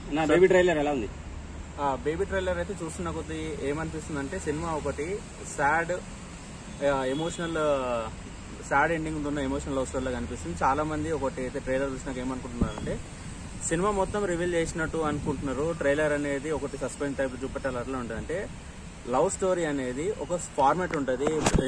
నా baby trailer ఎలా ఉంది ఆ బేబీ ట్రైలర్ అయితే చూస్తున్న కొద్దీ ఏమనిపిస్తుంది అంటే సినిమా ఒకటి సాడ్ ఎమోషనల్ సాడ్ ఎండింగ్ ఉన్న ఎమోషనల్ లవ్ స్టోరీలో కనిపిస్తుంది చాలా మంది ఒకటి అయితే ట్రైలర్ చూసినాక ఏమనుకుంటున్నారంటే సినిమా మొత్తం రివీల్ చేసినట్టు అనుకుంటున్నారు ట్రైలర్ అనేది ఒకటి సస్పెన్స్ టైప్ చూపెట్టాలి అట్లా ఉంటుంది అంటే లవ్ స్టోరీ అనేది ఒక ఫార్మాట్ ఉంటుంది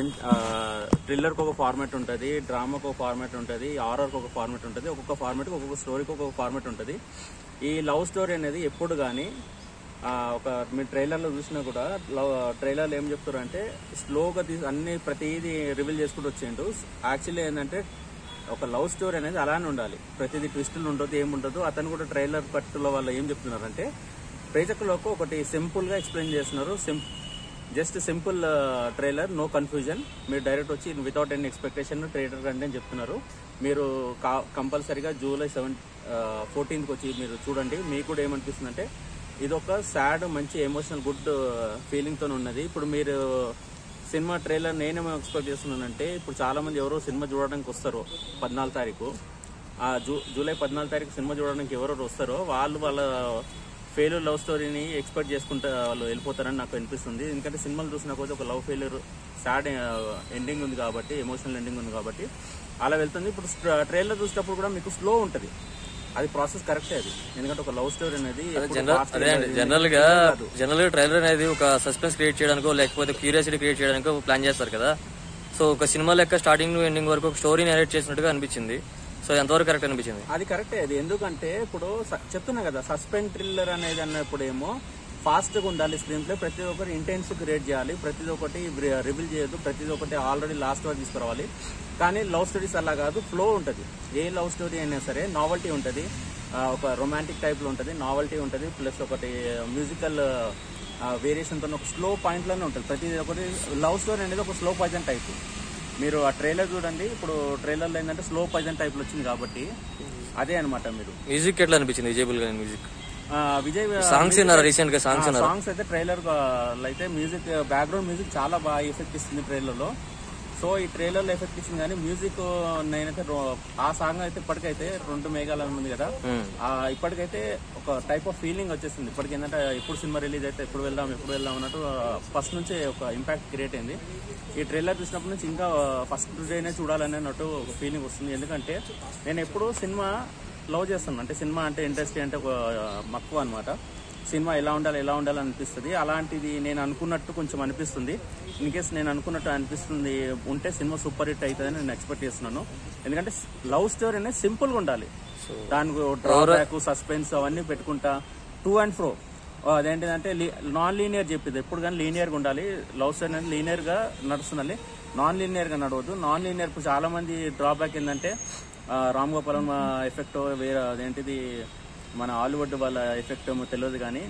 థ్రిల్లర్కి ఒక ఫార్మాట్ ఉంటుంది డ్రామాకి ఒక ఫార్మాట్ ఉంటుంది హారర్కి ఒక ఫార్మాట్ ఉంటుంది ఒక్కొక్క ఫార్మాట్కి ఒక్కొక్క స్టోరీకి ఒక్కొక్క ఫార్మాట్ ఉంటుంది ఈ లవ్ స్టోరీ అనేది ఎప్పుడు కానీ ఆ, ఒక మీ ట్రైలర్లో చూసినా కూడా లవ్ ట్రైలర్లో ఏం చెప్తారు అంటే స్లోగా తీసి అన్ని ప్రతిదీ రివీల్ చేసుకుంటూ వచ్చిండు యాక్చువల్లీ ఏంటంటే ఒక లవ్ స్టోరీ అనేది అలానే ఉండాలి ప్రతిదీ ట్విస్టులు ఉండదు ఏముండదు అతను కూడా ట్రైలర్ పట్టులో వాళ్ళు ఏం చెప్తున్నారంటే ప్రేక్షకులకు ఒకటి సింపుల్ గా ఎక్స్ప్లెయిన్ చేస్తున్నారు sim just simple trailer no confusion మీరు డైరెక్ట్ వచ్చి వితౌట్ ఎనీ ఎక్స్పెక్టేషన్ ట్రైలర్ కంటే అని చెప్తున్నారు మీరు కంపల్సరీగా జూలై సెవెన్ ఫోర్టీన్త్కి వచ్చి మీరు చూడండి మీకు కూడా ఏమనిపిస్తుంది అంటే ఇది ఒక సాడ్ మంచి ఎమోషనల్ గుడ్ ఫీలింగ్ తో ఉన్నది ఇప్పుడు మీరు సినిమా ట్రైలర్ నేనేమో ఎక్స్పెక్ట్ చేస్తున్నానంటే ఇప్పుడు చాలా మంది ఎవరో సినిమా చూడడానికి వస్తారు పద్నాలుగు తారీఖు ఆ జూ జూలై పద్నాలుగు తారీఖు సినిమా చూడడానికి ఎవరెవరు వస్తారో వాళ్ళు వాళ్ళ ఫెయిల్యూర్ లవ్ స్టోరీని ఎక్స్పెక్ట్ చేసుకుంటే వాళ్ళు వెళ్ళిపోతారని నాకు అనిపిస్తుంది ఎందుకంటే సినిమాలు చూసిన కొద్ది ఒక లవ్ ఫెయిల్యూర్ సాడ్ ఎండింగ్ ఉంది కాబట్టి ఎమోషనల్ ఎండింగ్ ఉంది కాబట్టి అలా వెళ్తుంది ఇప్పుడు ట్రైలర్ చూసినప్పుడు కూడా మీకు స్లో ఉంటుంది అది ప్రాసెస్ కరెక్టే అది ఎందుకంటే ఒక లవ్ స్టోరీ అనేది ఎప్పుడు జనరల్ fast అదే అండి వెళ్ళేది జనరల్ గా కాదు. జనరల్ గా ట్రైలర్ అనేది ఒక సస్పెన్స్ క్రియేట్ చేయడానికో లేకపోతే క్యూరియాసిటీ క్రియేట్ చేయడానికో ప్లాన్ చేస్తారు కదా సో ఒక సినిమా లెక్క స్టార్టింగ్ ఎండింగ్ వరకు ఒక స్టోరీ నెరేట్ చేసినట్టుగా అనిపించింది సో ఎంతవరకు కరెక్ట్ అనిపించింది అది కరెక్టే అది ఎందుకంటే ఇప్పుడు స- చెప్తున్నా కదా సస్పెన్స్ థ్రిల్లర్ అనేది అన్నప్పుడు ఏమో ఫాస్ట్ గా ఉండాలి స్క్రీన్ ప్లే ప్రతి ఒక్కటి ఇంటెన్స్ క్రియేట్ చేయాలి ప్రతి ఒక్కటి రివీల్ చేయొద్దు ప్రతి ఒక్కటి ఆల్రెడీ లాస్ట్ వరకు తీసుకురావాలి కానీ లవ్ స్టోరీస్ అలా కాదు ఫ్లో ఉంటుంది ఏ లవ్ స్టోరీ అయినా సరే నావల్టీ ఉంటుంది ఒక రొమాంటిక్ టైప్ లో ఉంటుంది నావల్టీ ఉంటుంది ప్లస్ ఒకటి మ్యూజికల్ వేరియేషన్ తో ఒక స్లో పాయింట్ లోనే ఉంటుంది ప్రతి ఒక్కటి లవ్ స్టోరీ అనేది ఒక స్లో పాయిజన్ టైప్ మీరు ఆ ట్రైలర్ చూడండి ఇప్పుడు ట్రైలర్లో ఏంటంటే స్లో పాయిజన్ టైప్ లో వచ్చింది కాబట్టి అదే అన్నమాట మీరు మ్యూజిక్ ఎట్లా అనిపించింది విజయబుల్ గా మ్యూజిక్ ఆ, విజయ్ సాంగ్స్ విన్నారా రీసెంట్ గా సాంగ్స్ విన్నారా సాంగ్స్ అయితే ట్రైలర్ అయితే మ్యూజిక్ బ్యాక్గ్రౌండ్ మ్యూజిక్ చాలా బాగా ఎఫెక్ట్ ఇస్తుంది ట్రైలర్ లో సో ఈ ట్రైలర్ లో ఎఫెక్ట్ ఇచ్చింది కానీ మ్యూజిక్ నేనైతే రో- ఆ సాంగ్ అయితే ఇప్పటికైతే రెండు మేఘాలు అని ఉంది కదా Hmm. ఆ ఇప్పటికైతే ఒక టైప్ ఆఫ్ ఫీలింగ్ వచ్చేసింది ఇప్పటికి ఏంటంటే ఎప్పుడు సినిమా రిలీజ్ అయితే ఎప్పుడు వెళ్దాం ఎప్పుడు వెళ్దాం అన్నట్టు ఫస్ట్ నుంచే ఒక ఇంపాక్ట్ క్రియేట్ అయింది ఈ ట్రైలర్ చూసినప్పటి నుంచి ఇంకా ఫస్ట్ డేనే చూడాలని అన్నట్టు ఒక ఫీలింగ్ వస్తుంది ఎందుకంటే నేను ఎప్పుడు సినిమా లవ్ చేస్తాను అంటే సినిమా అంటే ఇండస్ట్రీ అంటే ఒక మక్కువ అనమాట సినిమా ఎలా ఉండాలి ఎలా ఉండాలి అనిపిస్తుంది అలాంటిది నేను అనుకున్నట్టు కొంచెం అనిపిస్తుంది ఇన్ కేస్ నేను అనుకున్నట్టు అనిపిస్తుంది ఉంటే సినిమా సూపర్ హిట్ అవుతుందని నేను ఎక్స్పెక్ట్ చేస్తున్నాను ఎందుకంటే లవ్ స్టోరీ అనేది సింపుల్ గా ఉండాలి దానికి డ్రాబ్యాక్ సస్పెన్స్ అవన్నీ పెట్టుకుంటా టూ అండ్ ఫ్రో అదేంటిదంటే నాన్ లీనియర్ చెప్పింది ఎప్పుడు కానీ లీనియర్ గా ఉండాలి లవ్ స్టోరీ అనేది లీనియర్ గా నడుస్తుండాలి నాన్ లీనియర్ గా నడవద్దు నాన్ లీనియర్ ఇప్పుడు చాలా మంది డ్రాబ్యాక్ ఏంటంటే ఆ, రామ్ గోపాలం ఎఫెక్ట్ వేరే అదేంటిది మన హాలీవుడ్ వాళ్ళ ఎఫెక్ట్ ఏమో తెలియదు కానీ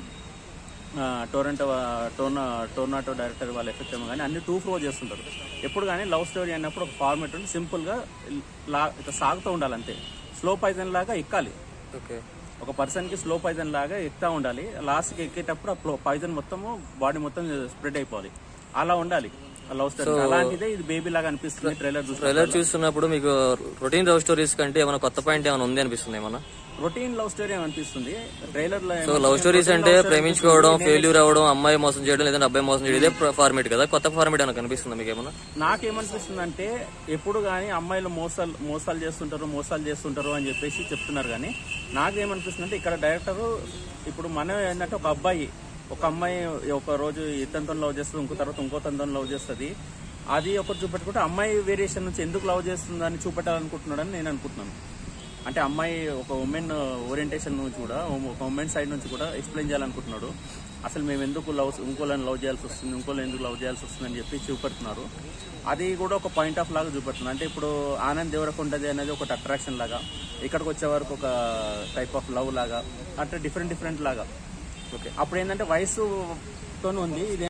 ఆ, టొరంటో వా- టోర్నా టోర్నాటో డైరెక్టర్ వాళ్ళ ఎఫెక్ట్ ఏమో కానీ అన్ని టూ ఫ్లో చేస్తుంటారు ఎప్పుడు కానీ లవ్ స్టోరీ అన్నప్పుడు ఒక ఫార్మేట్ ఉండి సింపుల్ గా లా ఇట్లా సాగుతూ ఉండాలి అంతే స్లో పైజన్ లాగా ఎక్కాలి ఓకే ఒక పర్సన్ కి స్లో పాయిజన్ లాగా ఎక్కుతా ఉండాలి లాస్ట్ కి ఎక్కేటప్పుడు ఆ పాయిజన్ మొత్తము బాడీ మొత్తం స్ప్రెడ్ అయిపోవాలి అలా ఉండాలి లవ్ స్టోరీ అలాంటిదే ఇది బేబీ లాగా అనిపిస్తుంది ట్రైలర్ చూస్తే ట్రైలర్ చూస్తున్నప్పుడు మీకు రొటీన్ లవ్ స్టోరీస్ కంటే ఏమైనా కొత్త పాయింట్ ఏమైనా ఉంది అనిపిస్తుంది ఏమన్నా రొటీన్ లవ్ స్టోరీ అనిపిస్తుంది ట్రైలర్ లో సో లవ్ స్టోరీస్ అంటే ప్రేమించుకోవడం ఫెయిల్యూర్ అవ్వడం అమ్మాయి మోసం చేయడం లేదంటే అబ్బాయి మోసం చేయడం ఇదే ఫార్మేట్ కదా కొత్త ఫార్మేట్ ఏమైనా కనిపిస్తుందా మీకు ఏమన్నా నాకేమనిపిస్తుంది అంటే ఎప్పుడు కానీ అమ్మాయిలు మోసాలు మోసాలు చేస్తుంటారు మోసాలు చేస్తుంటారు అని చెప్పేసి చెప్తున్నారు కానీ నాకేమనిపిస్తుంది అంటే ఇక్కడ డైరెక్టర్ ఇప్పుడు మనం ఏంటంటే ఒక అబ్బాయి ఒక అమ్మాయి ఒక రోజు ఇతనితో లవ్ చేస్తుంది ఇంకో తర్వాత ఇంకో తనతో లవ్ చేస్తుంది అది ఒకటి చూపెట్టుకుంటే అమ్మాయి వేరియేషన్ నుంచి ఎందుకు లవ్ చేస్తుందని చూపెట్టాలనుకుంటున్నాడని నేను అనుకుంటున్నాను అంటే అమ్మాయి ఒక ఉమెన్ ఓరియంటేషన్ నుంచి కూడా ఒక ఉమెన్ సైడ్ నుంచి కూడా ఎక్స్ప్లెయిన్ చేయాలనుకుంటున్నాడు అసలు మేము ఎందుకు లవ్ ఇంకోళ్ళని లవ్ చేయాల్సి వస్తుంది ఇంకోళ్ళని ఎందుకు లవ్ చేయాల్సి వస్తుంది అని చెప్పి చూపెడుతున్నారు అది కూడా ఒక పాయింట్ ఆఫ్ లాగా చూపెడుతుంది అంటే ఇప్పుడు ఆనంద్ దేవరకొండది అనేది ఒకటి అట్రాక్షన్ లాగా ఇక్కడికి వచ్చే వరకు ఒక టైప్ ఆఫ్ లవ్ లాగా అంటే డిఫరెంట్ డిఫరెంట్ లాగా ఓకే అప్పుడు ఏంటంటే వయసుతో ఉంది ఇది